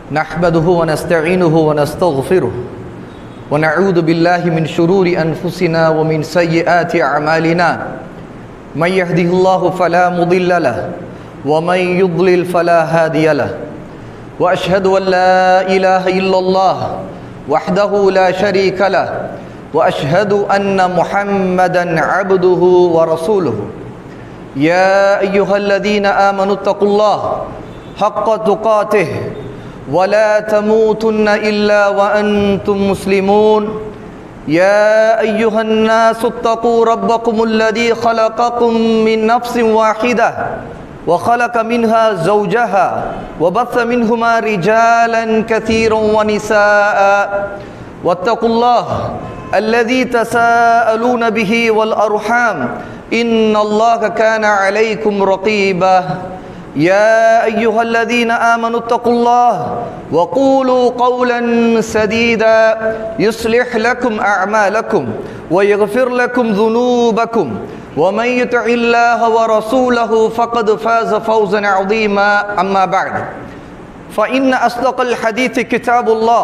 نحمده ونستعينه ونستغفره ونعوذ بالله من شرور أنفسنا ومن سيئات أعمالنا من يهده الله فلا مضل له ومن يضلل فلا هادي له وأشهد أن لا إله إلا الله وحده لا شريك له وأشهد أن محمدا عبده ورسوله يا أيها الذين آمنوا اتقوا الله حق تقاته ولا تموتن إلا وأنتم مسلمون يا أيها الناس اتقوا ربكم الذي خلقكم من نفس واحدة وخلق منها زوجها وبث منهما رجالا كثيرا ونساء واتقوا الله الذي تساءلون به والأرحام إن الله كان عليكم رقيبا يا أيها الذين آمنوا اتقوا الله وقولوا قولا سديدا يصلح لكم أعمالكم ويغفر لكم ذنوبكم ومن يطع الله ورسوله فقد فاز فوزا عظيما أما بعد فإن أصدق الحديث كتاب الله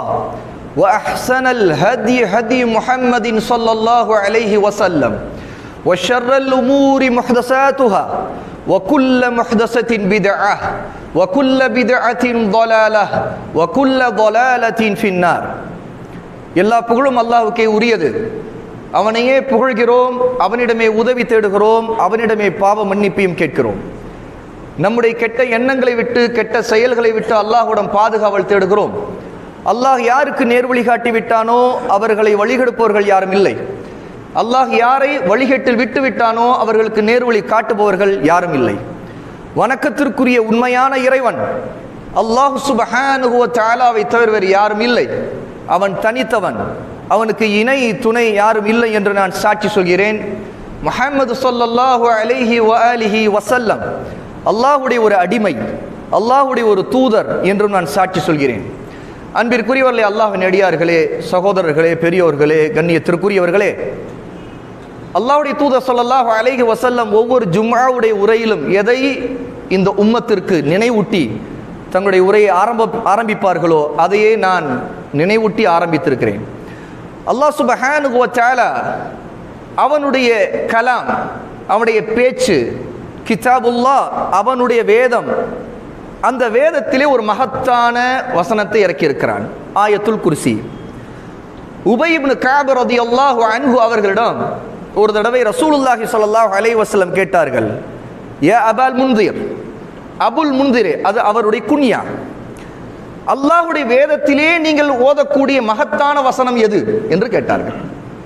وأحسن الهدي هدي محمد صلى الله عليه وسلم وشر الأمور محدثاتها وكل محدثة بدعة وكل بدعة ضلالة وكل ضلالة في النار எல்லா புகழும் அல்லாஹ்வுக்கே உரியது அவனையே புகழ்கிறோம் அவனிடமே உதவி தேடுகிறோம் அவனிடமே பாவ மன்னிப்பையும் கேட்கிறோம் நம்முடைய கெட்ட எண்ணங்களை விட்டு கெட்ட செயல்களை விட்டு அல்லாஹ்விடம் பாதுகாவல் தேடுகிறோம் அல்லாஹ் யாருக்கு நேர்வழி காட்டி விட்டானோ அவர்களை வழிகெடுப்பவர்கள் யாரும் இல்லை அல்லாஹ் யாரை வழிகேட்டில் விட்டு விட்டானோ அவர்களுக்கு நேர்வழி காட்டுபவர்கள் யாரும் இல்லை வணக்கத்திற்குரிய உண்மையான இறைவன் அல்லாஹ் சுபஹானுகுவ தாலாவை தவிர வேறு யாரும் இல்லை அவன் தனித்தவன் அவனுக்கு இணை துணை யாரும் இல்லை என்று நான் சாட்சி சொல்கிறேன் முஹம்மது சொல்லல்லாஹு அலைஹி வ அலிஹி வசல்லம் அல்லாஹுடைய ஒரு அடிமை அல்லாஹுடைய ஒரு தூதர் என்றும் நான் சாட்சி சொல்கிறேன் அன்பிற்குரியவர்களே அல்லாஹின் அடியார்களே சகோதரர்களே பெரியோர்களே கண்ணியத்திற்குரியவர்களே அல்லாஹுடைய தூதர் சொல்லல்லாஹு அலைஹி வசல்லம் ஒவ்வொரு ஜும்மாவுடைய உரையிலும் எதை இந்த உம்மத்திற்கு நினைவூட்டி தங்களுடைய உரையை ஆரம்ப ஆரம்பிப்பார்களோ அதையே நான் நினைவூட்டி ஆரம்பித்திருக்கிறேன் அல்லாஹ் சுபஹானுகுவச்சால அவனுடைய கலாம் அவனுடைய பேச்சு கிதாபுல்லா அவனுடைய வேதம் அந்த வேதத்திலே ஒரு மகத்தான வசனத்தை இறக்கியிருக்கிறான் ஆயத்துல் குர்சி உபயிப்னு காபர் ரதி அல்லாஹு அன்ஹு அவர்களிடம் ஒரு தடவை ரசூலுல்லாஹி ஸல்லல்லாஹு அலைஹி வஸல்லம் கேட்டார்கள் ஏ அபால் முன்திர் அபுல் முன்திரே அது அவருடைய குன்யா அல்லாஹுடைய வேதத்திலே நீங்கள் ஓதக்கூடிய மகத்தான வசனம் எது என்று கேட்டார்கள்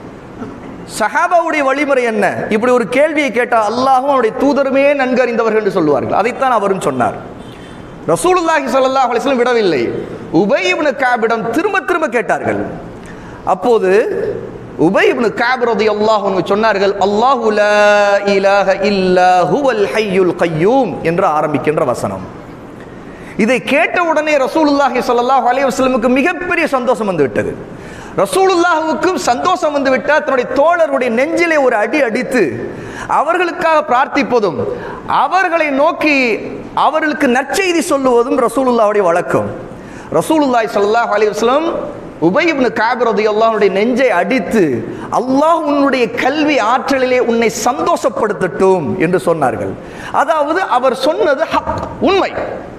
சஹாபாவுடைய வழிமுறை என்ன இப்படி ஒரு கேள்வியை கேட்டால் அல்லாஹும் அவருடைய தூதருமே நன்கு அறிந்தவர்கள் என்று சொல்லுவார்கள் அதைத்தான் அவரும் சொன்னார் ரசூலுல்லாஹி ஸல்லல்லாஹு அலைஹி வஸல்லம் விடவில்லை உபை இப்னு காபிடம் திரும்ப திரும்ப கேட்டார்கள் அப்போது உபை இப்னு காப் ரலியல்லாஹு அன்ஹு சொன்னார்கள் அல்லாஹு லா இலாஹ இல்லா ஹுவல் ஹய்யுல் கய்யூம் என்று ஆரம்பிக்கின்ற வசனம் இதை கேட்ட உடனே ரசூலுல்லாஹி ஸல்லல்லாஹு அலைஹி வஸல்லமுக்கு மிகப்பெரிய சந்தோஷம் வந்து விட்டது ரசூலுல்லாஹுவுக்கும் சந்தோஷம் வந்து விட்டால் தன்னுடைய தோழருடைய நெஞ்சிலே ஒரு அடி அடித்து அவர்களுக்காக பிரார்த்திப்பதும் அவர்களை நோக்கி அவர்களுக்கு நற்செய்தி சொல்லுவதும் ரசூலுல்லாவுடைய வழக்கம் ரசூலுல்லாய் ஸல்லல்லாஹு அலைஹி வஸல்லம் உபயிப்னு காபிரதி அல்லாஹ்வுடைய நெஞ்சை அடித்து அல்லாஹ் உன்னுடைய கல்வி ஆற்றலிலே உன்னை சந்தோஷப்படுத்தட்டும் என்று சொன்னார்கள் அதாவது அவர் சொன்னது ஹக் உண்மை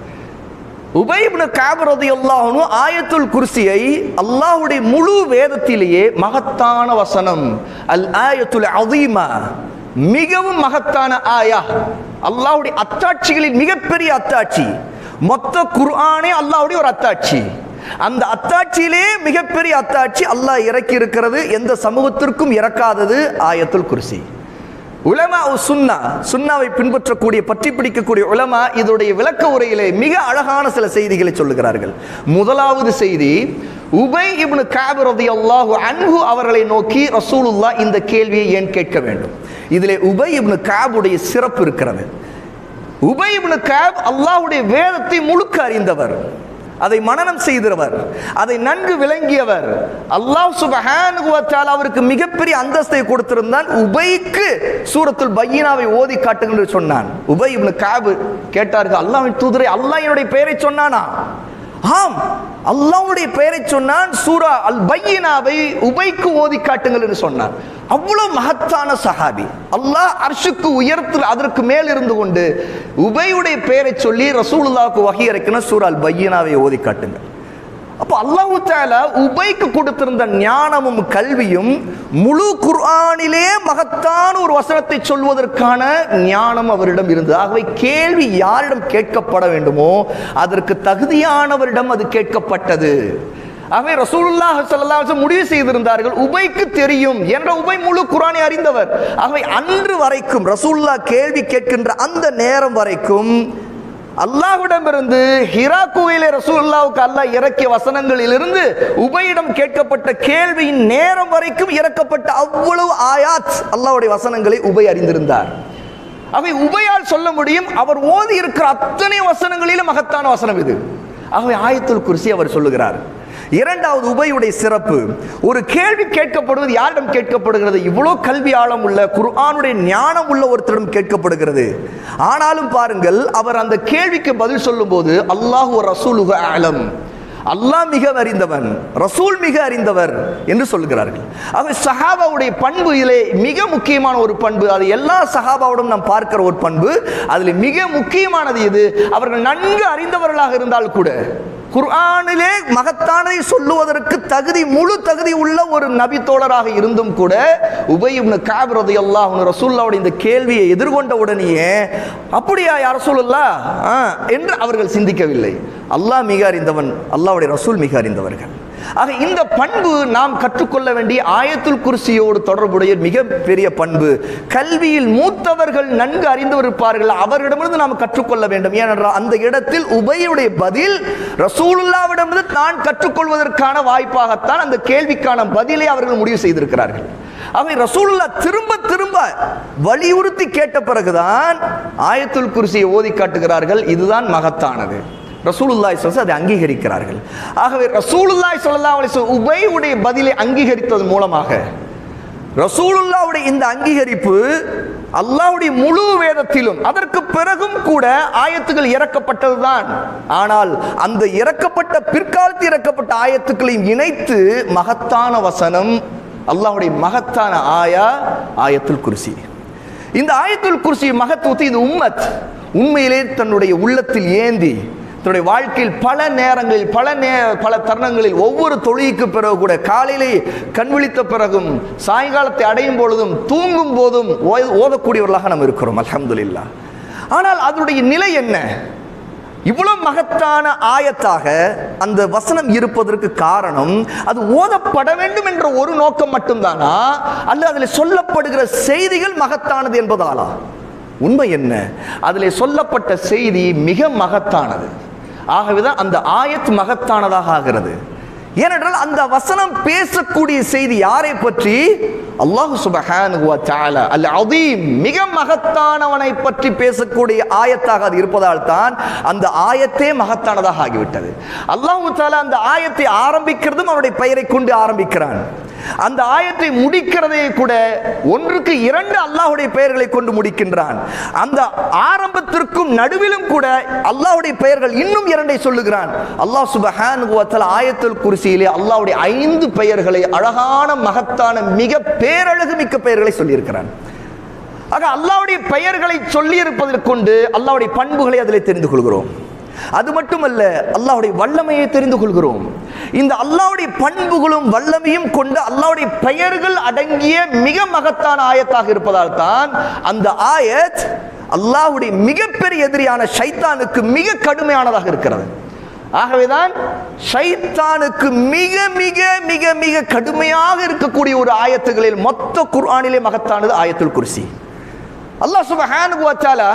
உபைப்னு காபரதி அல்லாஹனு ஆயத்துல் குர்சியை அல்லாஹுடைய முழு வேதத்திலேயே மகத்தான வசனம் அல் ஆயத்துல் அதீமா மிகவும் மகத்தான ஆயா அல்லாஹுடைய அத்தாட்சிகளின் மிகப்பெரிய அத்தாட்சி மொத்த குர்ஆனே அல்லாஹுடைய ஒரு அத்தாட்சி அந்த அத்தாட்சியிலே மிகப்பெரிய அத்தாட்சி அல்லாஹ் இறக்கி இருக்கிறது எந்த சமூகத்திற்கும் இறக்காதது ஆயத்துல் குர்சி உலமா சுன்னா சுன்னாவை பின்பற்றக்கூடிய பற்றி பிடிக்கக்கூடிய உலமா இதோடைய விளக்க உரையிலே மிக அழகான சில செய்திகளை சொல்லுகிறார்கள் முதலாவது செய்தி உபை இப்னு காப் ரலியல்லாஹு அன்ஹு அவர்களை நோக்கி ரசூலுல்லாஹ் இந்த கேள்வியை ஏன் கேட்க வேண்டும் இதிலே உபை இப்னு காபுடைய சிறப்பு இருக்கிறது உபை இப்னு காப் அல்லாஹ்வுடைய வேதத்தை முழுக்க அறிந்தவர் அதை மனனம் செய்தவர் அதை நன்கு விளங்கியவர் அல்லாஹ் சுபஹானஹு வ தஆலா அவருக்கு மிகப்பெரிய அந்தஸ்தை கொடுத்திருந்தான் உபைக்கு சூரத்துல் பையினாவை ஓதி காட்டுங்கள் என்று சொன்னான் உபை இப்னு காபு கேட்டார்கள் அல்லாஹ்வின் தூதரை அல்லாஹ் என்னுடைய பெயரை சொன்னானா ஆம் அல்லாஹ்வுடைய பெயரை சொன்னான் சூரா அல் பையினாவை உபைக்கு ஓதி காட்டுங்கள் என்று சொன்னான் அவ்வளவு மகத்தான சஹாபி அல்லாஹ் அர்ஷுக்கு உயரத்தில் அதற்கு மேல் இருந்து கொண்டு உபையுடைய பெயரை சொல்லி ரசூலுல்லாவுக்கு வகை இறக்கின சூரா அல் பையினாவை ஓதி காட்டுங்கள் அப்போ அல்லாஹு தாலா உபைக்கு கொடுத்திருந்த ஞானமும் கல்வியும் முழு குர்ஆனிலே மகத்தான ஒரு வசனத்தை சொல்வதற்கான ஞானம் அவரிடம் இருந்தது ஆகவே கேள்வி யாரிடம் கேட்கப்பட வேண்டுமோ அதற்கு தகுதியானவரிடம் அது கேட்கப்பட்டது ஆகவே ரசூலுல்லாஹ் ஸல்லல்லாஹு அலைஹி வஸல்லம் முடிவு செய்திருந்தார்கள் உபைக்கு தெரியும் என்ற உபை முழு குர்ஆனை அறிந்தவர் ஆகவே அன்று வரைக்கும் ரசூலுல்லாஹ் கேள்வி கேட்கின்ற அந்த நேரம் வரைக்கும் அல்லாஹ்விடமிருந்து ஹிரா கோயிலே ரசூலுல்லாவுக்கு அல்லாஹ் இறக்கிய வசனங்களிலிருந்து உபையிடம் கேட்கப்பட்ட கேள்வியின் நேரம் வரைக்கும் இறக்கப்பட்ட அவ்வளவு ஆயாத் அல்லாஹ்வுடைய வசனங்களை உபை அறிந்திருந்தார் அவை உபையால் சொல்ல முடியும் அவர் ஓதி இருக்கிற அத்தனை வசனங்களிலும் மகத்தான வசனம் இது ஆகவே ஆயத்துல் குர்சி அவர் சொல்லுகிறார் இரண்டாவது உபையுடைய சிறப்பு ஒரு கேள்வி கேட்கப்படுவது யாரிடம் கேட்கப்படுகிறது இவ்வளோ கல்வி ஆழம் உள்ள குர்ஆனுடைய ஞானம் உள்ள ஒருத்தரிடம் கேட்கப்படுகிறது ஆனாலும் பாருங்கள் அவர் அந்த கேள்விக்கு பதில் சொல்லும்போது அல்லாஹ் ரசூலுக ஆலம் அல்லாஹ் மிக அறிந்தவன் ரசூல் மிக அறிந்தவர் என்று சொல்கிறார்கள் ஆக சஹாபாவுடைய பண்பு இதிலே மிக முக்கியமான ஒரு பண்பு அது எல்லா சஹாபாவோடும் நாம் பார்க்கிற ஒரு பண்பு அதில் மிக முக்கியமானது இது அவர்கள் நன்கு அறிந்தவர்களாக இருந்தால் கூட குர்ஆனிலே மகத்தானதை சொல்லுவதற்கு தகுதி முழு தகுதி உள்ள ஒரு நபி தோழராக இருந்தும் கூட உபை இப்னு கஅப் ரலியல்லாஹு அன்ஹு ரசூலுல்லாஹ்வுடைய இந்த கேள்வியை எதிர்கொண்ட உடனேயே அப்படியா யா ரசூலுல்லாஹ் ஆ, என்று அவர்கள் சிந்திக்கவில்லை அல்லாஹ் மிக அறிந்தவன் அல்லாஹ்வுடைய ரசூல் மிக அறிந்தவர்கள் ஆக இந்த பண்பு நாம் கற்றுக்கொள்ள வேண்டிய ஆயத்துல் குர்சியோடு தொடர்புடைய மிக பெரிய பண்பு கல்வியில் மூத்தவர்கள் நன்கு அறிந்திருப்பார்கள் அவர்களிடமிருந்து நாம் கற்றுக்கொள்ள வேண்டும் ஏனென்றால் அந்த இடத்தில் உபையுடைய பதில் ரசூலுல்லாவிடமிருந்து தான் கற்றுக்கொள்வதற்கான வாய்ப்பாகத்தான் அந்த கேள்விக்கான பதிலை அவர்கள் முடிவு செய்திருக்கிறார்கள் அவை ரசூலுல்லா திரும்ப திரும்ப வலியுறுத்தி கேட்ட பிறகுதான் ஆயத்துல் குர்சியை ஓதி காட்டுகிறார்கள் இதுதான் மகத்தானது ரசூலுல்லாஹி ஸல்லல்லாஹு அதை அங்கீகரிக்கிறார்கள் ஆகவே ரசூலுல்லாஹி ஸல்லல்லாஹு அலைஹி வஸல்லம் உபையுடைய பதிலை அங்கீகரித்தது மூலமாக ரசூலுல்லாவுடைய இந்த அங்கீகரிப்பு அல்லாஹ்வுடைய முழு வேதத்திலும் அதற்கு பிறகும் கூட ஆயத்துகள் இறக்கப்பட்டதுதான் ஆனால் அந்த இறக்கப்பட்ட பிற்காலத்தில் இறக்கப்பட்ட ஆயத்துக்களையும் இணைத்து மகத்தான வசனம் அல்லாஹ்வுடைய மகத்தான ஆயா ஆயத்துல் குர்சி இந்த ஆயத்துல் குர்சி மகத்துவத்தை இந்த உம்மத் உண்மையிலே தன்னுடைய உள்ளத்தில் ஏந்தி தன்னுடைய வாழ்க்கையில் பல நேரங்களில் பல நே பல தருணங்களில் ஒவ்வொரு தொழுகைக்கு பிறகு கூட காலையிலே கண் விழித்த பிறகும் சாயங்காலத்தை அடையும் பொழுதும் தூங்கும் போதும் ஓ- ஓதக்கூடியவர்களாக நாம் இருக்கிறோம் அல்ஹம்துலில்லாஹ் ஆனால் அதனுடைய நிலை என்ன இவ்வளவு மகத்தான ஆயத்தாக அந்த வசனம் இருப்பதற்கு காரணம் அது ஓதப்பட வேண்டும் என்ற ஒரு நோக்கம் மட்டும்தானா அல்லது அதில் சொல்லப்படுகிற செய்திகள் மகத்தானது என்பதாலா உண்மை என்ன அதில் சொல்லப்பட்ட செய்தி மிக மகத்தானது ஆகவேதான் அந்த ஆயத் மகத்தானதாக ஆகிறது ஏனென்றால் அந்த வசனம் பேசக்கூடிய செய்தி யாரை பற்றி அல்லாஹ் சுபஹானஹு வ தஆலா அல் அதீம் மிக மகத்தானவனை பற்றி பேசக்கூடிய ஆயத்தாக அது இருப்பதால் தான் அந்த ஆயத்தே மகத்தானதாக ஆகிவிட்டது அல்லாஹ் தஆலா அந்த ஆயத்தை ஆரம்பிக்கிறதும் அவருடைய பெயரை கொண்டு ஆரம்பிக்கிறான் அந்த ஆயத்தை முடிக்கிறதே கூட ஒன்றுக்கு இரண்டு அல்லாஹ்வுடைய பெயர்களை கொண்டு முடிக்கின்றான் அந்த ஆரம்பத்திற்கும் நடுவிலும் கூட அல்லாஹ்வுடைய பெயர்கள் இன்னும் இரண்டை சொல்லுகிறான் அல்லாஹ் சுபஹானஹு வ தஆலா ஆயத்துல் குர்சியிலே அல்லாஹ்வுடைய ஐந்து பெயர்களை அழகான மகத்தான மிக பேரழகு மிக்க பெயர்களை சொல்லியிருக்கிறான் ஆக அல்லாஹ்வுடைய பெயர்களை சொல்லி இருப்பதற்கு கொண்டு அல்லாஹ்வுடைய பண்புகளை அதிலே தெரிந்து கொள்கிறோம் அது மட்டுமல்ல அல்லாஹ்வுடைய வல்லமையை தெரிந்து கொள்கிறோம் இந்த அல்லாஹ்வுடைய பண்புகளும் வல்லமையும் கொண்டு அல்லாஹ்வுடைய பெயர்கள் அடங்கிய மிக மகத்தான ஆயத்தாக இருப்பதால் தான் அந்த ஆயத் அல்லாஹ்வுடைய மிகப்பெரிய எதிரியான ஷைத்தானுக்கு மிக கடுமையானதாக இருக்கிறது ஆகவேதான் ஷைத்தானுக்கு மிக மிக மிக மிக கடுமையாக இருக்கக்கூடிய ஒரு ஆயத்துகளில் மொத்த குர்ஆனிலே மகத்தானது ஆயத்துல் குர்சி அல்லாஹ் சுப்ஹானஹு வ தஆலா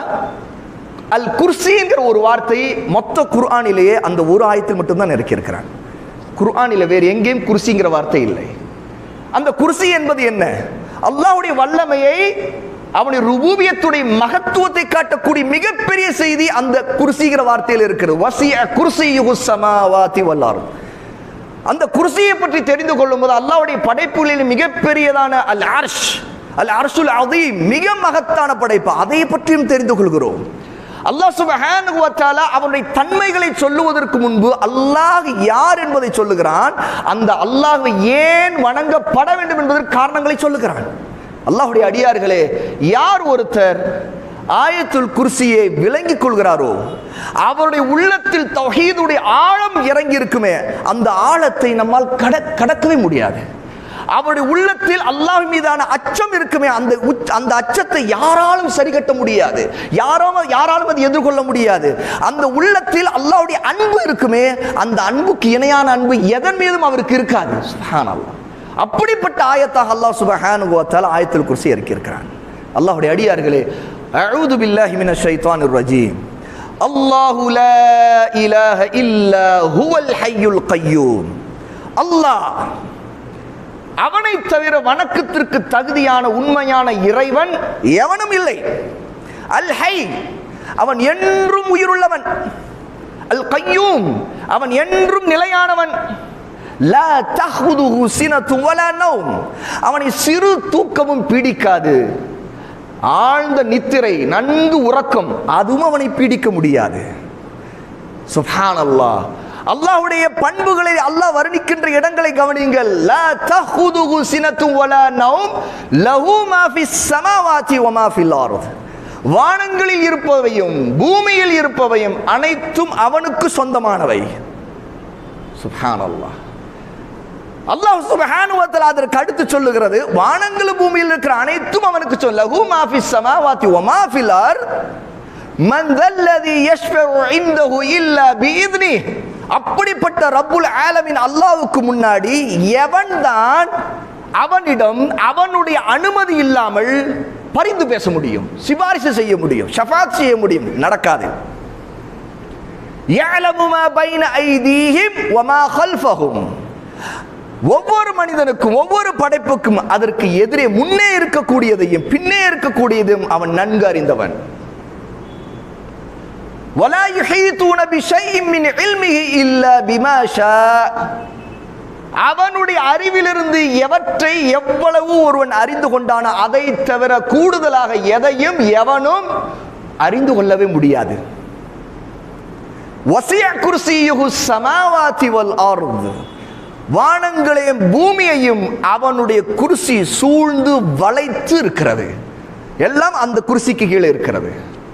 அல் குர்சி என்கிற ஒரு வார்த்தை மொத்த குர்ஆனிலேயே அந்த ஒரு ஆயத்தில் மட்டும்தான் இருக்கிறான் குர்ஆனில் வேறு எங்கேயும் குர்சிங்கிற வார்த்தை இல்லை அந்த குர்சி என்பது என்ன அல்லாஹ்வுடைய வல்லமையை அவனுடைய ருபூபியத்துடைய மகத்துவத்தை காட்டக்கூடிய மிகப்பெரிய செய்தி அந்த குர்சிங்கிற வார்த்தையில் இருக்கிறது வசிய குர்சியுகு சமாவாதி வல்லாரும் அந்த குர்சியை பற்றி தெரிந்து கொள்ளும்போது அல்லாஹ்வுடைய படைப்புகளில் மிகப்பெரியதான அல் அர்ஷ் அல் அர்ஷுல் அதீம் மிக மகத்தான படைப்பு அதை பற்றியும் தெரிந்து கொள்கிறோம் அல்லாஹ் சுபஹானஹு வ தஆலா அவனுடைய தன்மைகளை சொல்லுவதற்கு முன்பு அல்லாஹ் யார் என்பதை சொல்லுகிறான் அந்த அல்லாஹ்வை ஏன் வணங்கப்பட வேண்டும் என்பதற்கு காரணங்களை சொல்லுகிறான் அல்லாஹ்வுடைய அடியார்களே யார் ஒருத்தர் ஆயத்துல் குர்சியை விளங்கிக் கொள்கிறாரோ அவருடைய உள்ளத்தில் தௌஹீதுடைய ஆழம் இறங்கி இருக்குமே அந்த ஆழத்தை நம்மால் கட கடக்கவே முடியாது அவருடைய உள்ளத்தில் அல்லாஹ் மீதான அச்சம் இருக்குமே அந்த உச்- அந்த அச்சத்தை யாராலும் சரி கட்ட முடியாது யாராலும் யாராலும் அது எதிர்கொள்ள முடியாது அந்த உள்ளத்தில் அல்லாஹ்வுடைய அன்பு இருக்குமே அந்த அன்புக்கு இணையான அன்பு எதன் மீதும் அவருக்கு இருக்காது சுப்ஹானல்லாஹ் அப்படிப்பட்ட ஆயத்தாக அல்லாஹ் சுப்ஹானஹு வ தஆலா ஆயத்துல் குர்சி இறக்கியிருக்கிறான் அல்லாஹ்வுடைய அடியார்களே அஊது பில்லாஹி மினஷ் ஷைத்தானிர் ரஜீம் அல்லாஹு லா இலாஹ இல்லா ஹுவல் ஹய்யுல் கய்யூம் அல்லாஹ் அவனை தவிர வணக்கத்திற்கு தகுதியான உண்மையான இறைவன் எவனும் இல்லை அல் ஹை அவன் என்றும் உயிருள்ளவன் அல் கையூம் அவன் என்றும் நிலையானவன் லா தஹ்வுதுஹு சினத்து வலா நௌம் அவனை சிறு தூக்கமும் பீடிக்காது ஆழ்ந்த நித்திரை நன்கு உறக்கம் அதுவும் அவனை பீடிக்க முடியாது சுப்ஹானல்லாஹ் அல்லாஹ்வுடைய பண்புகளை அல்லாஹ் வர்ணிக்கின்ற இடங்களை கவனியுங்கள் லா தஹுதுஹு சினத்து வலா நௌம் லஹு மா ஃபிஸ் ஸமாவாதி வ மா ஃபில் அர்த் வானங்களில் இருப்பவையும் பூமியில் இருப்பவையும் அனைத்தும் அவனுக்கு சொந்தமானவை சுப்ஹானல்லாஹ் அல்லாஹ் சுப்ஹானஹு வ தஆலா அதற்கு அடுத்து சொல்லுகிறது வானங்களும் பூமியில் இருக்கிற அனைத்தும் அவனுக்கு சொல்ல லஹு மா ஃபிஸ் ஸமாவாதி வ மா ஃபில் அர்த் மன் தல்லதி யஷ்ஃபஉ இன்தஹு இல்லா பிஇذنி அப்படிப்பட்ட ரப்புல் ஆலமின் அல்லாஹ்வுக்கு முன்னாடி எவன்தான் அவனிடம் அவனுடைய அனுமதி இல்லாமல் பரிந்து பேச முடியும் சிபாரிசு செய்ய முடியும் ஷஃபாத் செய்ய முடியும் நடக்காது يعلم ما بين أيديهم وما خلفهم ஒவ்வொரு மனிதனுக்கும் ஒவ்வொரு படைப்புக்கும் அதற்கு எதிரே முன்னே இருக்கக்கூடியதையும் பின்னே இருக்கக்கூடியதையும் அவன் நன்கு அறிந்தவன் ولا يحيطون بشيء من علمه إلا بما شاء அவனுடைய அறிவிலிருந்து எவற்றை எவ்வளவு ஒருவன் அறிந்து கொண்டானோ அதை தவிர கூடுதலாக எதையும் எவனும் அறிந்து கொள்ளவே முடியாது வசிய குர்சியுஹு சமாவாதி வல் அர்த் வானங்களையும் பூமியையும் அவனுடைய குர்சி சூழ்ந்து வளைத்து இருக்கிறது எல்லாம் அந்த குர்சிக்கு கீழே இருக்கிறது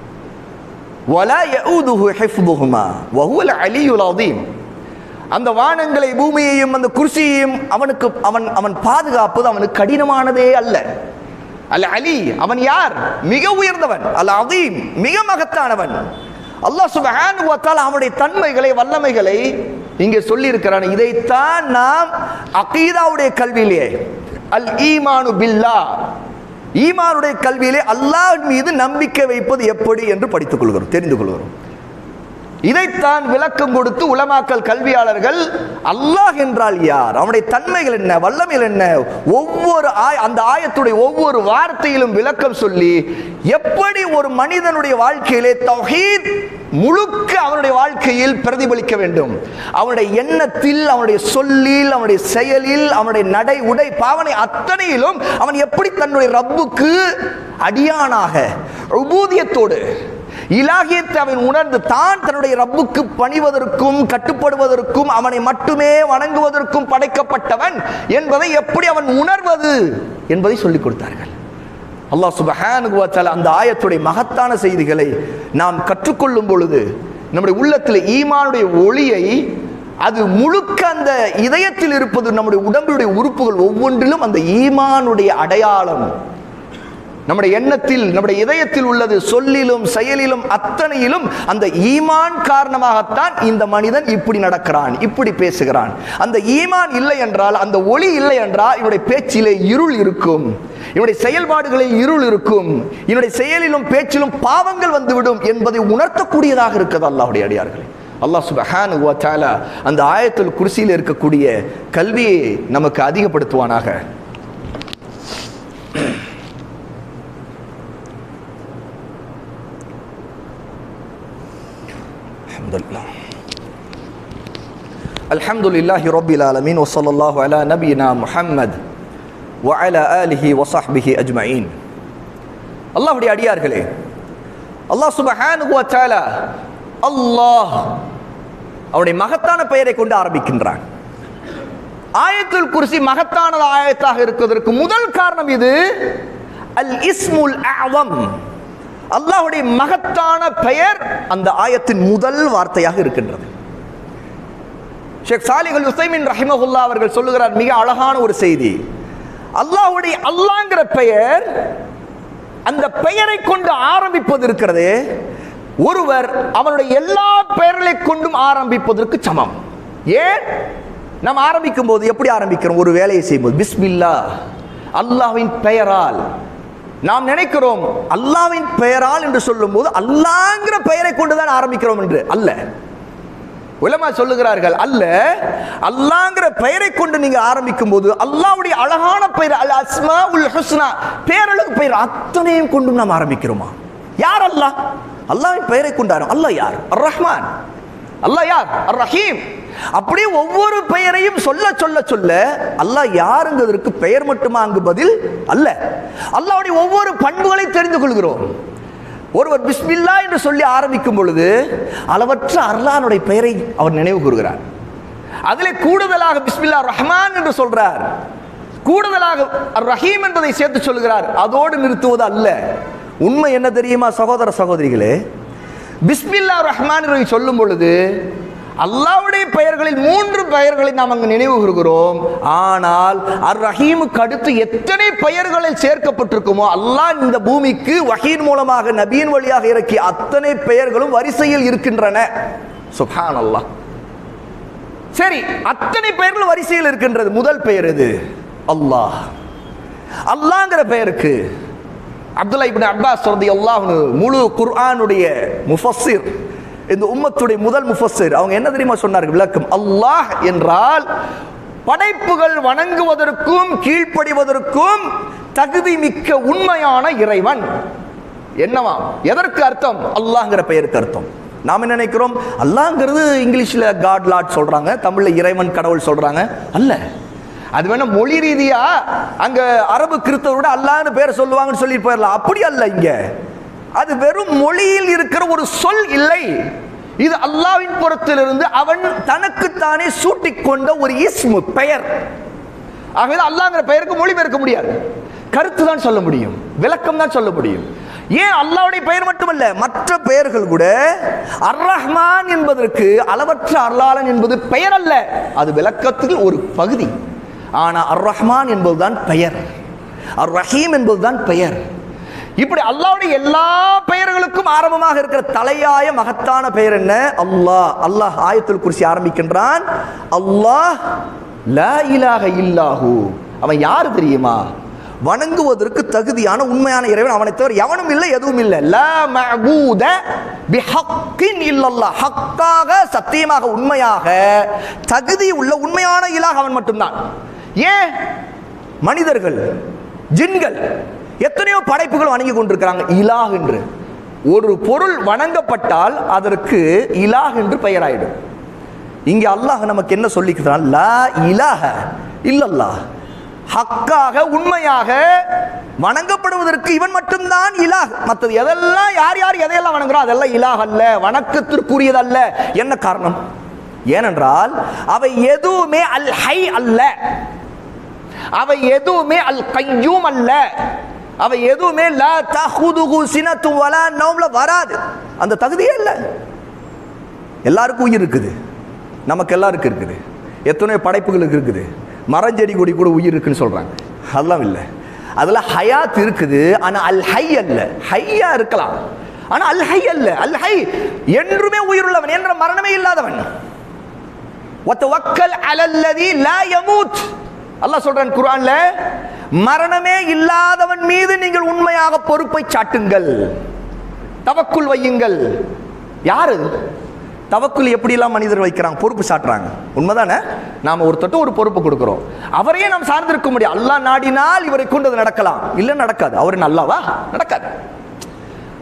ولا يؤوده حفظهما وهو العلي العظيم அந்த வானங்களை பூமியையும் அந்த குர்சியையும் அவனுக்கு அவன் அவன் பாதுகாப்பது அவனுக்கு கடினமானதே அல்ல அல் அலி அவன் யார் மிக உயர்ந்தவன் அல் அதீம் மிக மகத்தானவன் அல்லாஹ் சுப்ஹானஹு வ தஆலா அவனுடைய தன்மைகளை வல்லமைகளை இங்கே சொல்லி இருக்கிறான் இதைத்தான் நாம் அகீதாவுடைய கல்வியிலே அல் ஈமானு பில்லா ஈமானுடைய கல்வியிலே அல்லாஹ் மீது நம்பிக்கை வைப்பது எப்படி என்று படித்துக் கொள்கிறோம் தெரிந்து கொள்கிறோம் இதைத்தான் விளக்கம் கொடுத்து உலமாக்கல் கல்வியாளர்கள் அல்லாஹ் என்றால் யார் அவனுடைய தன்மைகள் என்ன வல்லமைகள் என்ன ஒவ்வொரு ஆய அந்த ஆயத்துடைய ஒவ்வொரு வார்த்தையிலும் விளக்கம் சொல்லி எப்படி ஒரு மனிதனுடைய வாழ்க்கையிலே தௌஹீத் முழுக்க அவனுடைய வாழ்க்கையில் பிரதிபலிக்க வேண்டும் அவனுடைய எண்ணத்தில் அவனுடைய சொல்லில் அவனுடைய செயலில் அவனுடைய நடை உடை பாவனை அத்தனையிலும் அவன் எப்படி தன்னுடைய ரப்புக்கு அடியானாக உபூதியத்தோடு இலாகியத்தை அவன் உணர்ந்து தான் தன்னுடைய ரப்புக்கு பணிவதற்கும் கட்டுப்படுவதற்கும் அவனை மட்டுமே வணங்குவதற்கும் படைக்கப்பட்டவன் என்பதை எப்படி அவன் உணர்வது என்பதை சொல்லிக் கொடுத்தார்கள் அல்லாஹ் சுபஹானஹு வ தஆலா அந்த ஆயத்துடைய மகத்தான செய்திகளை நாம் கற்றுக்கொள்ளும் பொழுது நம்முடைய உள்ளத்தில் ஈமானுடைய ஒளியை அது முழுக்க அந்த இதயத்தில் இருப்பது நம்முடைய உடம்புடைய உறுப்புகள் ஒவ்வொன்றிலும் அந்த ஈமானுடைய அடையாளம் நம்முடைய எண்ணத்தில் நம்முடைய இதயத்தில் உள்ளது சொல்லிலும் செயலிலும் அத்தனையிலும் அந்த ஈமான் காரணமாகத்தான் இந்த மனிதன் இப்படி நடக்கிறான் இப்படி பேசுகிறான் அந்த ஈமான் இல்லை என்றால் அந்த ஒளி இல்லை என்றால் இவனுடைய பேச்சிலே இருள் இருக்கும் இவனுடைய செயல்பாடுகளில் இருள் இருக்கும் இவனுடைய செயலிலும் பேச்சிலும் பாவங்கள் வந்துவிடும் என்பதை உணர்த்தக்கூடியதாக இருக்குது அல்லாஹ்வுடைய அடியார்களே அல்லாஹ் சுப்ஹானஹு வ தஆலா அந்த ஆயத்துல் குர்சியில் இருக்கக்கூடிய கல்வியை நமக்கு அதிகப்படுத்துவானாக الحمد لله الحمد لله رب العالمين وصلى الله على نبينا محمد وعلى آله وصحبه أجمعين அல்லாஹ்வுடைய அடியார்களே அல்லாஹ் சுபஹானஹு வ தஆலா அல்லாஹ் அவனுடைய மகத்தான பெயரை கொண்டு ஆரம்பிக்கின்றான் ஆயத்துல் குர்சி மகத்தான ஆயத்தாக இருக்கிறதற்கு முதல் காரணம் இது அல் இஸ்முல் அஅவம் அல்லாஹ்வுடைய மகத்தான பெயர் அந்த ஆயத்தின் முதல் வார்த்தையாக இருக்கின்றது ஷேக் சாலிகுல் உசைமின் ரஹிமஹுல்லா அவர்கள் சொல்லுகிறார் மிக அழகான ஒரு செய்தி அல்லாஹ்வுடைய அல்லாங்கிற பெயர் அந்த பெயரை கொண்டு ஆரம்பிப்பது இருக்கிறது ஒருவர் அவனுடைய எல்லா பெயர்களை கொண்டும் ஆரம்பிப்பதற்கு சமம் ஏன் நாம் ஆரம்பிக்கும் போது எப்படி ஆரம்பிக்கிறோம் ஒரு வேலையை செய்யும்போது பிஸ்மில்லா அல்லாஹ்வின் பெயரால் நாம் நினைக்கிறோம் அல்லாஹ்வின் பெயரால் என்று சொல்லும்போது அல்லாங்கிற பெயரை கொண்டு தான் ஆரம்பிக்கிறோம் என்று அல்ல உலமா சொல்லுகிறார்கள் அல்ல அல்லாங்கிற பெயரை கொண்டு நீங்க ஆரம்பிக்கும் போது அல்லாவுடைய அழகான பெயர் அல் அஸ்மா உல் ஹுஸ்னா பேரழகு பெயர் அத்தனையும் கொண்டும் நாம் ஆரம்பிக்கிறோமா யார் அல்லாஹ் அல்லாஹ்வின் பெயரை கொண்டாரு அல்லாஹ் யார் அர் ரஹ்மான் அல்லாஹ் யார் அர் ரஹீம் அப்படியே ஒவ்வொரு பெயரையும் சொல்ல சொல்ல சொல்ல அல்லாஹ் யாருங்கிறதுக்கு பெயர் மட்டுமா அங்கு பதில் அல்ல அல்லாஹ்வுடைய ஒவ்வொரு பண்புகளை தெரிந்து கொள்கிறோம் ஒருவர் பிஸ்மில்லா என்று சொல்லி ஆரம்பிக்கும் பொழுது அளவற்ற அல்லாஹ்வுடைய பெயரை அவர் நினைவு கூறுகிறார் அதிலே கூடுதலாக பிஸ்மில்லா ரஹ்மான் என்று சொல்றார் கூடுதலாக அர் ரஹீம் என்பதை சேர்த்து சொல்கிறார் அதோடு நிறுத்துவது அல்ல உண்மை என்ன தெரியுமா சகோதர சகோதரிகளே பிஸ்மில்லா ரஹ்மான் என்று சொல்லும் பொழுது அல்லாஹ்வுடைய பெயர்களில் மூன்று பெயர்களை நாம் அங்கு நினைவு கூறுகிறோம் ஆனால் அர் ரஹீமுக்கு அடுத்து எத்தனை பெயர்களில் சேர்க்கப்பட்டிருக்குமோ அல்லாஹ் இந்த பூமிக்கு வஹீன் மூலமாக நபியின் வழியாக இறக்கிய அத்தனை பெயர்களும் வரிசையில் இருக்கின்றன சுப்ஹான் அல்லாஹ் சரி அத்தனை பெயர்கள் வரிசையில் இருக்கின்றது முதல் பெயர் எது அல்லாஹ் அல்லாங்கிற பெயருக்கு அப்துல்லா இப்னு அப்பாஸ் ரலியல்லாஹு அன்ஹு முழு குர்ஆனுடைய முஃபஸ்ஸிர் இந்த உம்மத்துடைய முதல் முஃபஸ்ஸிர் அவங்க என்ன தெரியுமா சொன்னார்கள் விளக்கம் அல்லாஹ் என்றால் படைப்புகள் வணங்குவதற்கும் கீழ்ப்படிவதற்கும் தகுதி மிக்க உண்மையான இறைவன் என்னவா எதற்கு அர்த்தம் அல்லாஹ்ங்கிற பெயருக்கு அர்த்தம் நாம் என்ன நினைக்கிறோம் அல்லாஹ்ங்கிறது இங்கிலீஷ்ல காட் லாட் சொல்றாங்க தமிழ்ல இறைவன் கடவுள் சொல்றாங்க அல்ல அது வேணா மொழி ரீதியா அங்க அரபு கிறிஸ்தவரோட அல்லாஹ்னு பேர் சொல்லுவாங்கன்னு சொல்லி போயிடலாம் அப்படி அல்ல இங்க அது வெறும் மொழியில் இருக்கிற ஒரு சொல் இல்லை இது அல்லாவின் புறத்திலிருந்து அவன் தனக்குத்தானே சூட்டிக்கொண்ட ஒரு இஸ்மு பெயர் ஆகவே அல்லாங்கிற பெயருக்கு மொழிபெயர்க்க முடியாது கருத்து தான் சொல்ல முடியும் விளக்கம் தான் சொல்ல முடியும் ஏன் அல்லாவுடைய பெயர் மட்டுமல்ல மற்ற பெயர்கள் கூட அர் ரஹ்மான் என்பதற்கு அளவற்ற அருளாளன் என்பது பெயர் அல்ல அது விளக்கத்தில் ஒரு பகுதி ஆனா அர் ரஹ்மான் என்பதுதான் பெயர் அர் ரஹீம் என்பதுதான் பெயர் இப்படி அல்லாவுடைய எல்லா பெயர்களுக்கும் ஆரம்பமாக இருக்கிற தலையாய மகத்தான பெயர் என்ன அல்லாஹ் அல்லாஹ் ஆயத்துல் குர்சி ஆரம்பிக்கின்றான் அல்லாஹ் லா இலாஹ இல்லாஹு அவன் யார் தெரியுமா வணங்குவதற்கு தகுதியான உண்மையான இறைவன் அவனை தவிர எவனும் இல்லை எதுவும் இல்லை லா மஅபூத பிஹக்கின் இல்லல்லாஹ் ஹக்காக சத்தியமாக உண்மையாக தகுதி உள்ள உண்மையான இலாஹ் அவன் மட்டும்தான் ஏன் மனிதர்கள் ஜின்கள் எத்தனையோ படைப்புகள் வணங்கி கொண்டிருக்கிறாங்க இலாஹ் என்று ஒரு பொருள் வணங்கப்பட்டால் அதற்கு இலாஹ் என்று பெயராயிடும் இங்க அல்லாஹ் நமக்கு என்ன சொல்லிக்கிறான் லா இலாஹ இல்லல்லாஹ் ஹக்காக உண்மையாக வணங்கப்படுவதற்கு இவன் மட்டும்தான் இலாஹ் மற்றது எதெல்லாம் யார் யார் எதையெல்லாம் வணங்குறோம் அதெல்லாம் இலாஹ் அல்ல வணக்கத்திற்குரியதல்ல என்ன காரணம் ஏனென்றால் அவை எதுவுமே அல் ஹை அல்ல அவை எதுவுமே அல் கையூம் அல்ல அவை எதுவுமே லா தஹுதுஹு சினத்து வலா நௌம்ல வராது அந்த தகுதியே இல்லை எல்லாருக்கும் உயிர் இருக்குது நமக்கு எல்லாருக்கும் இருக்குது எத்தனையோ படைப்புகளுக்கு இருக்குது மரஞ்செடி கொடி கூட உயிர் இருக்குன்னு சொல்றாங்க அதெல்லாம் இல்லை அதுல ஹயாத் இருக்குது ஆனா அல் ஹை அல்ல ஹையா இருக்கலாம் ஆனா அல் ஹை அல்ல அல் ஹை என்றுமே உயிருள்ளவன் என்ற மரணமே இல்லாதவன் வத்தவக்கல் அலல்லதி லா யமூத் அல்லாஹ் சொல்றான் குர்ஆன்ல மரணமே இல்லாதவன் மீது நீங்கள் உண்மையாக பொறுப்பை சாட்டுங்கள் தவக்குள் வையுங்கள் யாரு தவக்குள் எப்படிலாம் மனிதர் வைக்கிறாங்க பொறுப்பு சாட்டுறாங்க உண்மைதானே நாம ஒருத்தட்ட ஒரு பொறுப்பு கொடுக்கிறோம் அவரையே நாம் சார்ந்திருக்க முடியும் அல்லாஹ் நாடினால் இவரை கொண்டு அது நடக்கலாம் இல்ல நடக்காது அவர் நல்லாவா நடக்காது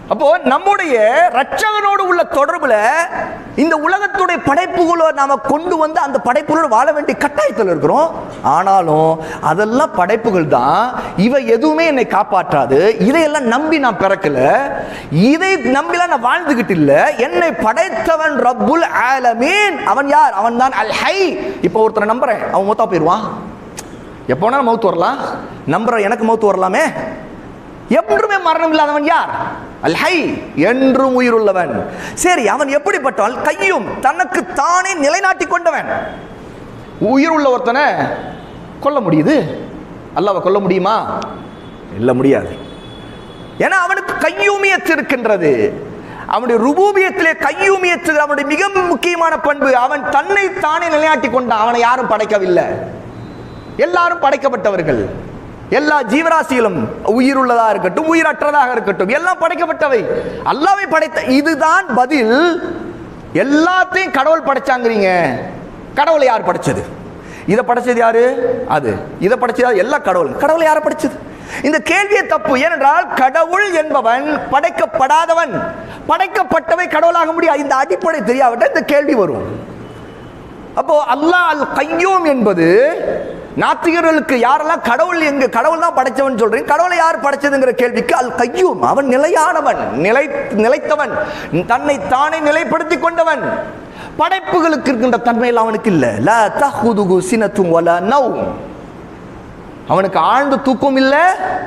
அப்போ நம்முடைய ரட்சகனோடு உள்ள தொடர்புல இந்த உலகத்துடைய படைப்புகளை நாம கொண்டு வந்து அந்த படைப்புகளோடு வாழ வேண்டிய கட்டாயத்தில் இருக்கிறோம் ஆனாலும் அதெல்லாம் படைப்புகள் தான் இவை எதுவுமே என்னை காப்பாற்றாது இதையெல்லாம் நம்பி நான் பிறக்கல இதை நம்பிலாம் நான் வாழ்ந்துகிட்டு இல்ல என்னை படைத்தவன் ரப்புல் ஆலமீன் அவன் யார் அவன் தான் அல் ஹை இப்போ ஒருத்தரை நம்புறேன் அவன் மூத்தா போயிடுவான் எப்போ வேணாலும் மவுத்து வரலாம் நம்புற எனக்கு மவுத்து வரலாமே என்றுமே மரணம் இல்லாதவன் யார் அல் ஹை என்றும் உயிருள்ளவன் சரி அவன் எப்படிப்பட்டவன் கையும் தனக்கு தானே நிலைநாட்டி கொண்டவன் உயிர் உள்ள ஒருத்தனை கொல்ல முடியுது அல்லாவை கொல்ல முடியுமா இல்ல முடியாது ஏன்னா அவனுக்கு கையூமியத்து இருக்கின்றது அவனுடைய ருபூபியத்திலே கையூமியத்து அவனுடைய மிக முக்கியமான பண்பு அவன் தன்னை தானே நிலைநாட்டி கொண்டான் அவனை யாரும் படைக்கவில்லை எல்லாரும் படைக்கப்பட்டவர்கள் எல்லா ஜீவராசிகளும் உயிர் உள்ளதா இருக்கட்டும் உயிரற்றதாக இருக்கட்டும் எல்லாம் படைக்கப்பட்டவை அல்லாவை படைத்த இதுதான் பதில் எல்லாத்தையும் கடவுள் படைச்சாங்கிறீங்க கடவுளை யார் படைச்சது இதை படைச்சது யாரு அது இதை படைச்சது யாரு? எல்லா கடவுள் கடவுளை யாரை படைச்சது இந்த கேள்வியே தப்பு ஏனென்றால் கடவுள் என்பவன் படைக்கப்படாதவன் படைக்கப்பட்டவை கடவுளாக முடியாது இந்த அடிப்படை தெரியாவிட்டால் இந்த கேள்வி வரும் அப்போ அல்லாஹ் அல் கையூம் என்பது நாத்திகர்களுக்கு யாரெல்லாம் கடவுள் எங்க கடவுள் தான் படைச்சவன் சொல்றீங்க கடவுளை யார் படைச்சதுங்கிற கேள்விக்கு அல் கையூம் அவன் நிலையானவன் நிலை நிலைத்தவன் தன்னை தானே நிலைப்படுத்திக் கொண்டவன் படைப்புகளுக்கு இருக்கின்ற தன்மையில் அவனுக்கு இல்ல லா தஹுதுகு சினத்தும் வலா நவும் அவனுக்கு ஆழ்ந்த தூக்கம் இல்லை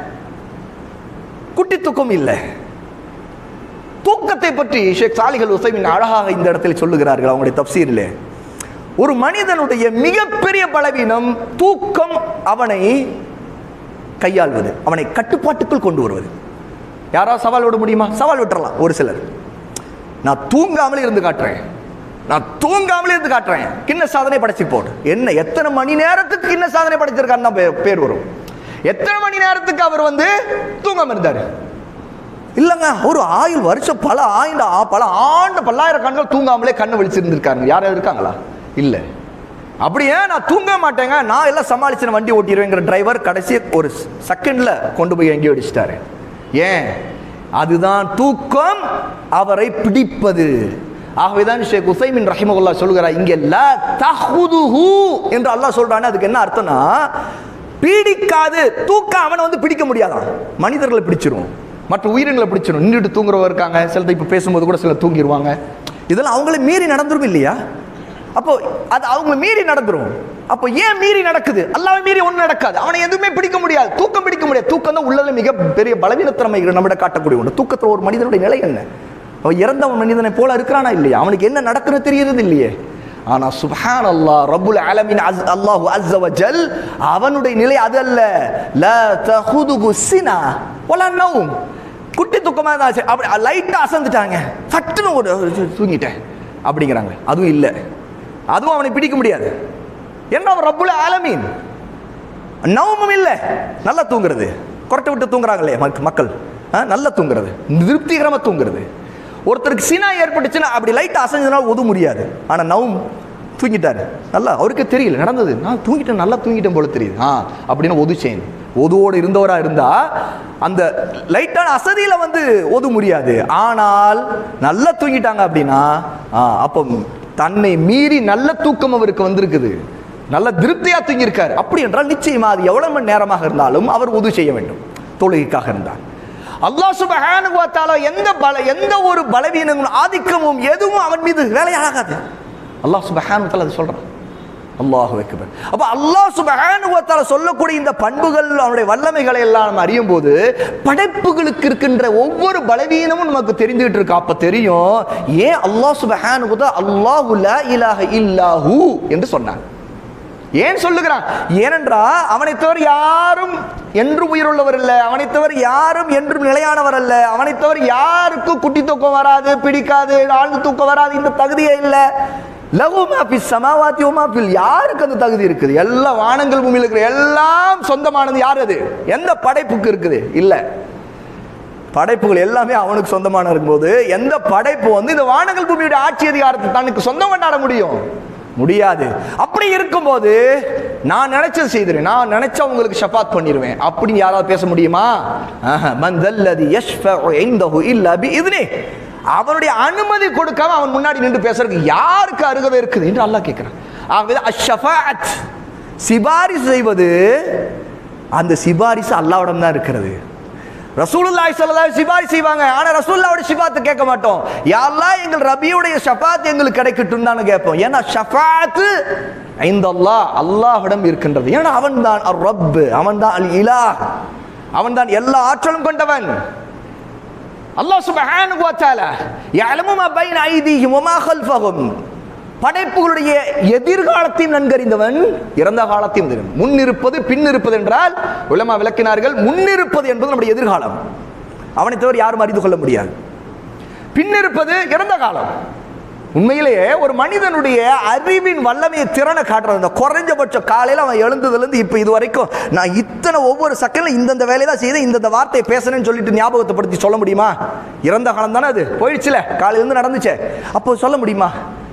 குட்டி தூக்கம் இல்லை தூக்கத்தை பற்றி ஷேக் சாலிகள் உசைமின் அழகாக இந்த இடத்தில் சொல்லுகிறார்கள் அவங்களுடைய தப்சீரிலே ஒரு மனிதனுடைய மிகப்பெரிய பலவீனம் தூக்கம் அவனை கையாள்வது அவனை கட்டுப்பாட்டுக்குள் கொண்டு வருவது யாராவது சவால் விட முடியுமா சவால் விட்டுறலாம் ஒரு சிலர் நான் தூங்காமலே இருந்து காட்டுறேன் நான் தூங்காமலே இருந்து காட்டுறேன் கிண்ண சாதனை படைச்சு போடு என்ன எத்தனை மணி நேரத்துக்கு கிண்ண சாதனை படைச்சிருக்காருன்னு தான் பே- பேர் வரும் எத்தனை மணி நேரத்துக்கு அவர் வந்து தூங்காம இருந்தாரு இல்லைங்க ஒரு ஆயுள் வருஷம் பல ஆண்டு பல ஆண்டு பல்லாயிரம் கண்கள் தூங்காமலே கண்ணு விழிச்சிருந்திருக்காருங்க யாராவது இருக்காங்களா இல்லை அப்படியே நான் தூங்க மாட்டேங்க நான் எல்லாம் சமாளிச்சு நான் வண்டி ஓட்டிடுவேங்கிற டிரைவர் கடைசி ஒரு செகண்ட்ல கொண்டு போய் எங்கேயோ அடிச்சிட்டாரு ஏன் அதுதான் தூக்கம் அவரை பிடிப்பது ஆகவேதான் ஷேக் உசைமின் ரஹிமகுல்லா சொல்கிறார் இங்க லா தஹுதுஹு என்று அல்லாஹ் சொல்றானே அதுக்கு என்ன அர்த்தம்னா பீடிக்காது தூக்கம் அவனை வந்து பிடிக்க முடியாதான் மனிதர்களை பிடிச்சிரும் மற்ற உயிரினங்களை பிடிச்சிரும் நின்றுட்டு தூங்குறவங்க இருக்காங்க சிலது இப்போ பேசும்போது கூட சில தூங்கிடுவாங்க இதெல்லாம் அவங்கள மீறி நடந்துரும் இல்லையா அப்போ அது அவங்கள மீறி நடந்துரும் அப்போ ஏன் மீறி நடக்குது அல்லாவை மீறி ஒன்றும் நடக்காது அவனை எதுவுமே பிடிக்க முடியாது தூக்கம் பிடிக்க முடியாது தூக்கம் தான் உள்ளதில் மிக பெரிய பலவீனத்திறமை நம்மிட காட்டக்கூடிய ஒன்று தூக்கத்தில் ஒரு மனிதனுடைய நிலை என்ன அவன் இறந்த மனிதனை போல இருக்கிறானா இல்லையா அவனுக்கு என்ன நடக்குன்னு தெரியறது இல்லையே ஆனா சுப்ஹான் அல்லாஹ் ரப்புல் ஆலமீன் அஸ் அல்லாஹு அஸ்ஸ வஜல் அவனுடைய நிலை அது அல்ல லா தஹுதுகு சினா வலா நௌம் குட்டி தூக்கமா இருந்தா சரி, அப்படி லைட்டா அசந்துட்டாங்க சட்டுன்னு ஒரு ஒரு தூங்கிட்டேன் அப்படிங்கிறாங்க அதுவும் இல்லை அதுவும் அவனை பிடிக்க முடியாது என்ன அவன் ரப்புல் ஆலமீன் நவமும் இல்லை நல்லா தூங்குறது குரட்டை விட்டு தூங்குறாங்களே மக்- மக்கள் ஆ, நல்லா தூங்குறது திருப்திகரமா தூங்குறது ஒருத்தருக்கு சினா ஏற்பட்டுச்சுன்னா அப்படி லைட் அசைஞ்சதுனால ஒது முடியாது ஆனா நவும் தூங்கிட்டாரு நல்லா அவருக்கு தெரியல நடந்தது நான் தூங்கிட்டேன் நல்லா தூங்கிட்டேன் போல தெரியுது ஆ அப்படின்னு ஒது செய்யணும் ஒதுவோடு இருந்தவரா இருந்தா அந்த லைட்டான அசதியில வந்து ஒது முடியாது ஆனால் நல்லா தூங்கிட்டாங்க அப்படின்னா ஆ, அப்போ தன்னை மீறி நல்ல தூக்கம் அவருக்கு வந்திருக்குது நல்ல திருப்தியா தூங்கியிருக்காரு அப்படி என்றால் நிச்சயமா அது எவ்வளவு மணி நேரமாக இருந்தாலும் அவர் உது செய்ய வேண்டும் தொழுகைக்காக இருந்தார் அல்லாஹ் சுப்ஹானஹு வ தஆலா எந்த பல எந்த ஒரு பலவீனமும் ஆதிக்கமும் எதுவும் அவன் மீது வேலையாகாது அல்லாஹ் சுப்ஹானஹு வ தஆலா அது சொல்றான் அல்லாஹ் அக்பர் அப்ப அல்லாஹ் சுப்ஹானஹு வ தஆலா சொல்லக்கூடிய இந்த பண்புகள் அவனுடைய வல்லமைகளை எல்லாம் நம்ம அறியும் போது படைப்புகளுக்கு இருக்கின்ற ஒவ்வொரு பலவீனமும் நமக்கு தெரிந்துகிட்டு இருக்கு அப்ப தெரியும் ஏன் அல்லாஹ் சுப்ஹானஹு வ தஆலா அல்லாஹு லா இலாஹ இல்லாஹு என்று சொன்னான் ஏன் சொல்லுகிறான் ஏனென்றா அவனை தவிர யாரும் என்று உயிருள்ளவர் இல்லை அவனை தவிர யாரும் என்றும் நிலையானவர் அல்ல அவனை தவிர யாருக்கும் குட்டி தூக்கம் வராது பிடிக்காது ஆழ்ந்து தூக்கம் வராது இந்த தகுதியே இல்லை லகு மாஃபிஸ் சமாவாத்தி மாஃபில் யாருக்கு அந்த தகுதி இருக்குது எல்லா வானங்கள் பூமியில் இருக்கிற எல்லாம் சொந்தமானது யார் அது எந்த படைப்புக்கு இருக்குது இல்லை படைப்புகள் எல்லாமே அவனுக்கு சொந்தமான இருக்கும்போது எந்த படைப்பு வந்து இந்த வானங்கள் பூமியுடைய ஆட்சி அதிகாரத்தை தனக்கு சொந்தம் கொண்டாட முடியும் முடியாது அப்படி இருக்கும்போது நான் நினைச்சது செய்திருவேன் நான் நினைச்சா உங்களுக்கு ஷஃபாத் பண்ணிடுவேன் அப்படின்னு யாராவது பேச முடியுமா ஆஹா. மன் தல்லதி யஷ்ஃபஉ இன்தஹு இல்லா பிஇذنه அவனுடைய அனுமதி கொடுக்காம அவன் முன்னாடி நின்று பேசுறதுக்கு யாருக்கு அருகதை இருக்குது என்று அல்லாஹ் கேட்கிறான் ஆகவே அஷ்ஷஃபாஅத் சிபாரிசு செய்வது அந்த சிபாரிசு அல்லாஹ்விடம் தான் இருக்கிறது ரசூலுல்லாஹி ஸல்லல்லாஹு அலைஹி சிபாரிசு செய்வாங்க ஆனா ரசூலுல்லாஹ்வுடைய ஷஃபாத் கேட்க மாட்டோம் யா அல்லாஹ் எங்கள் ரபியுடைய ஷஃபாத் எங்களுக்கு கிடைக்கட்டும் தான் கேட்போம் ஏன்னா ஷஃபாத் இந்த அல்லாஹ் அல்லாஹ்விடம் இருக்கின்றது ஏன்னா அவன் தான் அர் ரப் அவன் தான் அல் இலாஹ் அவன் தான் எல்லா ஆற்றலும் கொண்டவன் அல்லாஹ் சுப்ஹானஹு வ தஆலா யஅலமு மா பைன ஐதீஹிம் வ மா கல்ஃபஹும் படைப்புகளுடைய எதிர்காலத்தையும் நன்கறிந்தவன் இறந்த காலத்தையும் தெரியும் முன் இருப்பது பின் இருப்பது என்றால் உலமா விளக்கினார்கள் முன்னிருப்பது என்பது நம்முடைய எதிர்காலம் அவனை தவிர யாரும் அறிந்து கொள்ள முடியாது பின் இருப்பது இறந்த காலம் உண்மையிலேயே ஒரு மனிதனுடைய அறிவின் வல்லமையை திறனை காட்டுறது இந்த குறைஞ்சபட்ச காலையில் அவன் எழுந்ததுலேருந்து இப்போ இது வரைக்கும் நான் இத்தனை ஒவ்வொரு செகண்ட்ல இந்தந்த வேலையை தான் செய்தேன் இந்தந்த வார்த்தையை பேசுறேன்னு சொல்லிட்டு ஞாபகத்தைப்படுத்தி சொல்ல முடியுமா இறந்த காலம் தானே அது போயிடுச்சுல காலையிலேருந்து நடந்துச்சே அப்போ சொல்ல முடியுமா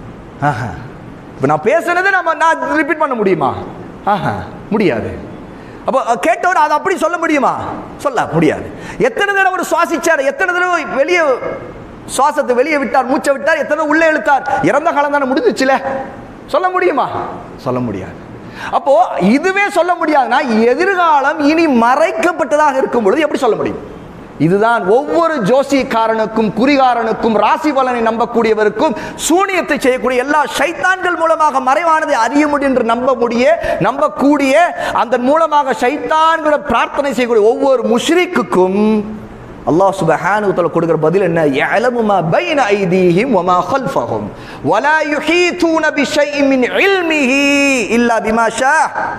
ஆஹா இப்போ நான் பேசுனதை நம்ம நான் ரிப்பீட் பண்ண முடியுமா ஆஹா முடியாது அப்போ அஹ், கேட்டவர் அதை அப்படி சொல்ல முடியுமா சொல்ல முடியாது எத்தனை தடவை அவர் சுவாசிச்சார் எத்தனை தடவை வெளியே சுவாசத்தை வெளியே விட்டார் மூச்சை விட்டார் எத்தனை உள்ளே இழுத்தார் இறந்த காலம் தானே முடிஞ்சிச்சுல சொல்ல முடியுமா சொல்ல முடியாது அப்போ இதுவே சொல்ல முடியாதுன்னா எதிர்காலம் இனி மறைக்கப்பட்டதாக இருக்கும் பொழுது எப்படி சொல்ல முடியும் இதுதான் ஒவ்வொரு ஜோசியக்காரனுக்கும் குறிகாரனுக்கும் ராசி பலனை நம்பக்கூடியவருக்கும் சூனியத்தை செய்யக்கூடிய எல்லா ஷைத்தான்கள் மூலமாக மறைவானதை அறிய முடியும் என்று நம்ப முடிய நம்பக்கூடிய அதன் மூலமாக ஷைத்தான்களோட பிரார்த்தனை செய்யக்கூடிய ஒவ்வொரு முஷ்ரிக்குக்கும் அல்லாஹ் சுப்ஹானஹு வ தஆலா கொடுக்கிற பதில் என்ன யஅலமு மா பைன ஐதீஹிம் வ மா கல்ஃபஹும் வலா யுஹீதூன பிஷைஇன் மின் இல்மிஹி இல்லா பிமா ஷா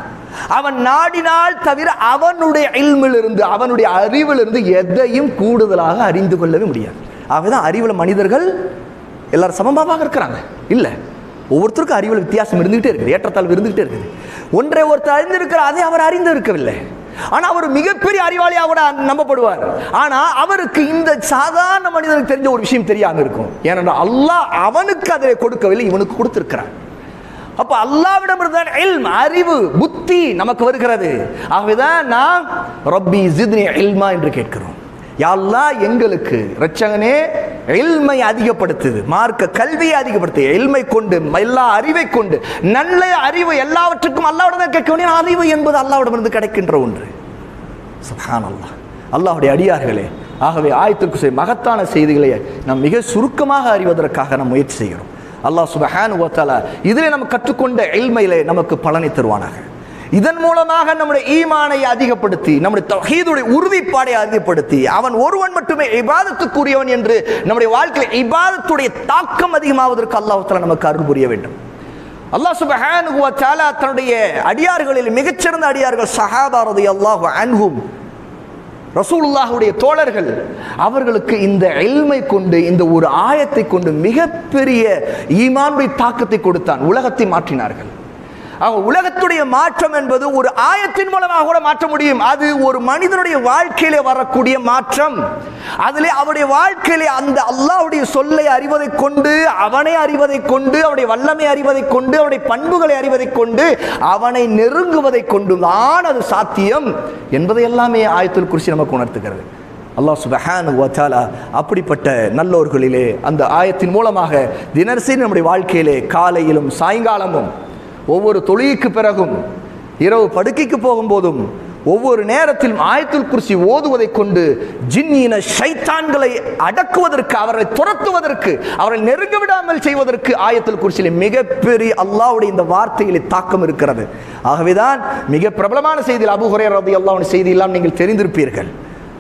அவன் நாடினால் தவிர அவனுடைய இல்மிலிருந்து அவனுடைய அறிவிலிருந்து எதையும் கூடுதலாக அறிந்து கொள்ளவே முடியாது ஆகவேதான் அறிவில் மனிதர்கள் எல்லாரும் சமமாக இருக்கிறாங்க இல்லை ஒவ்வொருத்தருக்கும் அறிவில் வித்தியாசம் இருந்துகிட்டே இருக்குது ஏற்றத்தாழ்வு இருந்துகிட்டே இருக்குது ஒன்றை ஒருத்தர் அறிந்திருக்கிறார் அதை அவர் அறிந்து இருக்கவில்லை ஆனா அவர் மிகப்பெரிய அறிவாளியாக கூட நம்பப்படுவார் ஆனா அவருக்கு இந்த சாதாரண மனிதனுக்கு தெரிஞ்ச ஒரு விஷயம் தெரியாம இருக்கும் ஏனென்றால் அல்லாஹ் அவனுக்கு அதை கொடுக்கவில்லை இவனுக்கு கொடுத்திருக்கிறான் அப்ப அல்லாவிடமிருந்து இல்ம் அறிவு புத்தி நமக்கு வருகிறது ஆகவேதான் நாம் ரப்பி ஜித்னி இல்மா என்று கேட்கிறோம் யா அல்லாஹ் எங்களுக்கு ரட்சகனே இல்மை அதிகப்படுத்துது மார்க்க கல்வியை அதிகப்படுத்து இல்மை கொண்டு எல்லா அறிவை கொண்டு நல்ல அறிவு எல்லாவற்றுக்கும் அல்லாவிடம் தான் கேட்க வேண்டிய அறிவு என்பது அல்லாவிடமிருந்து கிடைக்கின்ற ஒன்று சுப்ஹான் அல்லாஹ் அல்லாஹ்வுடைய அடியார்களே ஆகவே ஆயத்திற்கு செய் மகத்தான செய்திகளை நாம் மிக சுருக்கமாக அறிவதற்காக நாம் முயற்சி செய்கிறோம் அல்லாஹ் சுபஹான் ஓத்தாலா இதிலே நம்ம கற்றுக்கொண்ட எல்மையிலே நமக்கு பலனை தருவானாக இதன் மூலமாக நம்முடைய ஈமானை அதிகப்படுத்தி நம்முடைய தஹீதுடைய உறுதிப்பாடை அதிகப்படுத்தி அவன் ஒருவன் மட்டுமே இபாதத்துக்குரியவன் என்று நம்முடைய வாழ்க்கையில் இபாதத்துடைய தாக்கம் அதிகமாவதற்கு அல்லாஹ் தஆலா நமக்கு அருள் புரிய வேண்டும் அல்லாஹ் சுப்ஹானஹு வ தஆலா தன்னுடைய அடியார்களில் மிகச்சிறந்த அடியார்கள் சஹாபா ரலியல்லாஹு அன்ஹும் ரசூலுல்லாஹுடைய தோழர்கள் அவர்களுக்கு இந்த எல்மை கொண்டு இந்த ஒரு ஆயத்தை கொண்டு மிகப்பெரிய ஈமான்மை தாக்கத்தை கொடுத்தான் உலகத்தை மாற்றினார்கள் அவங்க உலகத்துடைய மாற்றம் என்பது ஒரு ஆயத்தின் மூலமாக கூட மாற்ற முடியும் அது ஒரு மனிதனுடைய வாழ்க்கையிலே வரக்கூடிய மாற்றம் அதிலே அவருடைய வாழ்க்கையிலே அந்த அல்லாஹ்வுடைய சொல்லை அறிவதை கொண்டு அவனை அறிவதை கொண்டு அவருடைய வல்லமை அறிவதை கொண்டு அவருடைய பண்புகளை அறிவதை கொண்டு அவனை நெருங்குவதை கொண்டு தான் அது சாத்தியம் என்பதை எல்லாமே ஆயத்தில் குறித்து நமக்கு உணர்த்துகிறது அல்லாஹ் சுபஹானு வ தஆலா அப்படிப்பட்ட நல்லோர்களிலே அந்த ஆயத்தின் மூலமாக தினசரி நம்முடைய வாழ்க்கையிலே காலையிலும் சாயங்காலமும் ஒவ்வொரு தொழுகைக்கு பிறகும் இரவு படுக்கைக்கு போகும்போதும் ஒவ்வொரு நேரத்திலும் ஆயத்துல் குர்சி ஓதுவதை கொண்டு ஜின்னின ஷைத்தான்களை அடக்குவதற்கு அவரை துரத்துவதற்கு அவரை நெருங்க விடாமல் செய்வதற்கு ஆயத்துல் குர்சியிலே மிகப்பெரிய அல்லாஹ்வுடைய இந்த வார்த்தையிலே தாக்கம் இருக்கிறது ஆகவேதான் மிக பிரபலமான செய்தியில் அபு ஹுரேரா ரலியல்லாஹு செய்தி எல்லாம் நீங்கள் தெரிந்திருப்பீர்கள்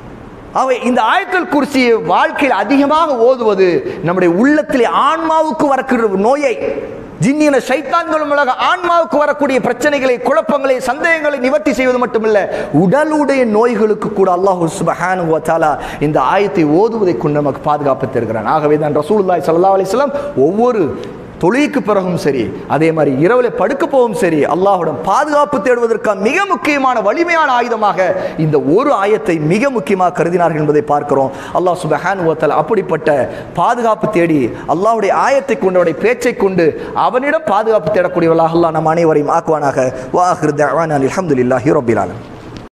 அவை இந்த ஆயத்தல் குர்சியை வாழ்க்கையில் அதிகமாக ஓதுவது நம்முடைய உள்ளத்திலே ஆன்மாவுக்கு வரக்கூடிய நோயை ஜின்னின சைத்தான்கள் மூலமாக ஆன்மாவுக்கு வரக்கூடிய பிரச்சனைகளை குழப்பங்களை சந்தேகங்களை நிவர்த்தி செய்வது மட்டுமல்ல உடலுடைய நோய்களுக்கு கூட அல்லாஹ் சுபஹானு வ தஆலா இந்த ஆயத்தை ஓதுவதை கொண்டு நமக்கு பாதுகாப்பு தருகிறான் ஆகவே தான் ரசூலுல்லாஹி ஸல்லல்லாஹு அலைஹி வஸல்லம் ஒவ்வொரு தொழுகைக்கு பிறகும் சரி அதே மாதிரி இரவில் படுக்க போகும் சரி அல்லாஹ்விடம் பாதுகாப்பு தேடுவதற்கான மிக முக்கியமான வலிமையான ஆயுதமாக இந்த ஒரு ஆயத்தை மிக முக்கியமாக கருதினார்கள் என்பதை பார்க்கிறோம் அல்லாஹ் சுபஹான் வத்தல் அப்படிப்பட்ட பாதுகாப்பு தேடி அல்லாஹ்வுடைய ஆயத்தை கொண்டு அவருடைய பேச்சை கொண்டு அவனிடம் பாதுகாப்பு தேடக்கூடியவர்களாக அல்லாஹ் நம் அனைவரையும் ஆக்குவானாக வாஹிர் தஅவானா அல்ஹம்துலில்லாஹி ரப்பில் ஆலமீன்